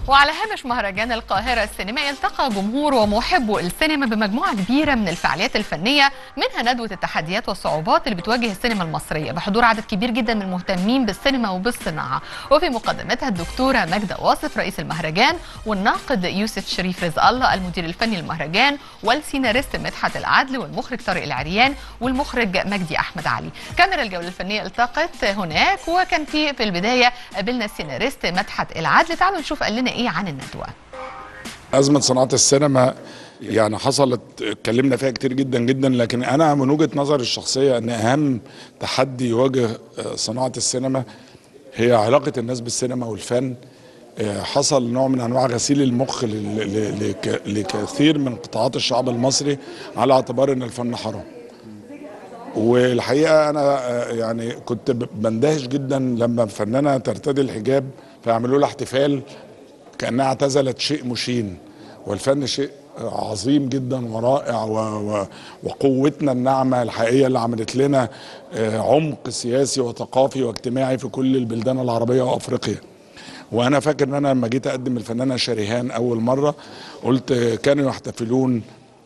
وعلى هامش مهرجان القاهرة السينمائي التقى جمهور ومحبو السينما بمجموعة كبيرة من الفعاليات الفنية منها ندوة التحديات والصعوبات اللي بتواجه السينما المصرية بحضور عدد كبير جدا من المهتمين بالسينما وبالصناعة وفي مقدمتها الدكتورة ماجدة واصف رئيس المهرجان والناقد يوسف شريف رزق الله المدير الفني للمهرجان والسيناريست مدحت العدل والمخرج طارق العريان والمخرج مجدي أحمد علي كاميرا الجولة الفنية التقت هناك وكان في في البداية قابلنا السيناريست مدحت العدل تعالوا نشوف قال لنا ايه عن الندوه أزمة صناعة السينما يعني حصلت اتكلمنا فيها كتير جدا جدا لكن أنا من وجهة نظري الشخصية أن أهم تحدي يواجه صناعة السينما هي علاقة الناس بالسينما والفن حصل نوع من أنواع غسيل المخ ل- ل- لك- لكثير من قطاعات الشعب المصري على اعتبار أن الفن حرام والحقيقه انا آه، يعني كنت ب- بندهش جدا لما فنانه ترتدي الحجاب فيعملوا لها احتفال كانها اعتزلت شيء مشين والفن شيء عظيم جدا ورائع و و وقوتنا الناعمه الحقيقيه اللي عملت لنا آه، عمق سياسي وثقافي واجتماعي في كل البلدان العربيه وافريقيا. وانا فاكر ان انا لما جيت اقدم الفنانه شريهان اول مره قلت آه، كانوا يحتفلون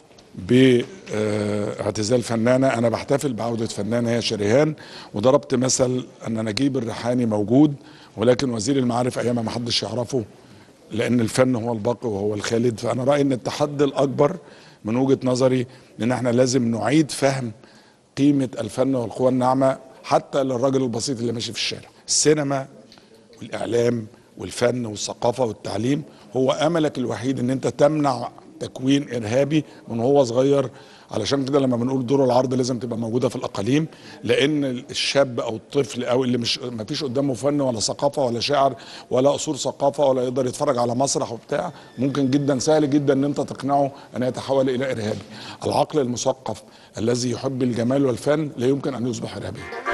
باعتزال فنانه انا بحتفل بعوده فنانه هي شريهان وضربت مثل ان نجيب الريحاني موجود ولكن وزير المعارف ايام ما حدش يعرفه لان الفن هو الباقي وهو الخالد فانا رايي ان التحدي الاكبر من وجهه نظري ان احنا لازم نعيد فهم قيمه الفن والقوى الناعمه حتى للراجل البسيط اللي ماشي في الشارع السينما والاعلام والفن والثقافه والتعليم هو املك الوحيد ان انت تمنع تكوين ارهابي من هو صغير علشان كده لما بنقول دور العرض لازم تبقى موجوده في الاقاليم لان الشاب او الطفل او اللي مش ما فيش قدامه فن ولا ثقافه ولا شعر ولا اصول ثقافه ولا يقدر يتفرج على مسرح وبتاع ممكن جدا سهل جدا ان انت تقنعه ان يتحول الى ارهابي العقل المثقف الذي يحب الجمال والفن لا يمكن ان يصبح ارهابيا